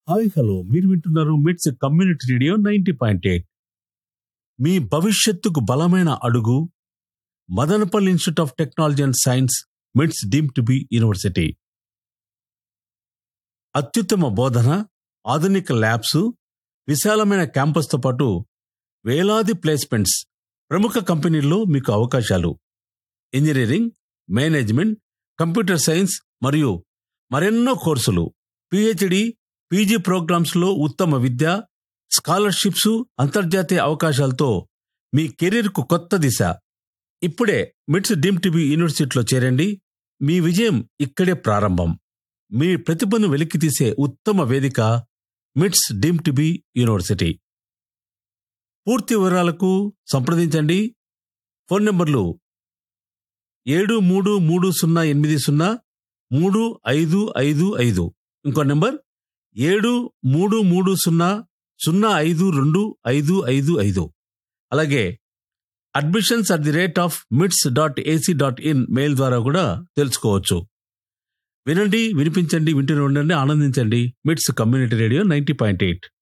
hi hello మీరు వింటున్నారు MITS community radio ninety point eight మీ భవిష్యత్తుకు బలమైన అడుగు Madanapalle institute of technology and science MITS deemed to be university అత్యుత్తమ బోధన ఆధునిక ల్యాబ్స్ విశాలమైన క్యాంపస్తో పాటు వేలాది ప్లేస్మెంట్స్ ప్రముఖ కంపెనీల్లో మీకు అవకాశాలు ఇంజనీరింగ్ మేనేజ్మెంట్ కంప్యూటర్ సైన్స్ మరియు మరెన్నో కోర్సులు పిహెచ్డి పీజీ ప్రోగ్రామ్స్ లో ఉత్తమ విద్య స్కాలర్షిప్స్ అంతర్జాతీయ అవకాశాలతో మీ కెరీర్కు కొత్త దిశ ఇప్పుడే మిట్స్ డీమ్ టీవీ యూనివర్సిటీలో చేరండి మీ విజయం ఇక్కడే ప్రారంభం మీ ప్రతిభను వెలికితీసే ఉత్తమ వేదిక మిట్స్ డీమ్ టీవీ యూనివర్సిటీ పూర్తి వివరాలకు సంప్రదించండి ఫోన్ నంబర్లు ఏడు మూడు మూడు సున్నా ఎనిమిది సున్నా మూడు ఐదు ఐదు ఐదు ఇంకో నెంబర్ ఏడు మూడు మూడు సున్నా సున్నా ఐదు రెండు ఐదు ఐదు ఐదు అలాగే admissions at the rate of MITS dot AC dot in mail ద్వారా కూడా తెలుసుకోవచ్చు వినండి వినిపించండి వింటూనే ఉండండి ఆనందించండి MITS community radio ninety point eight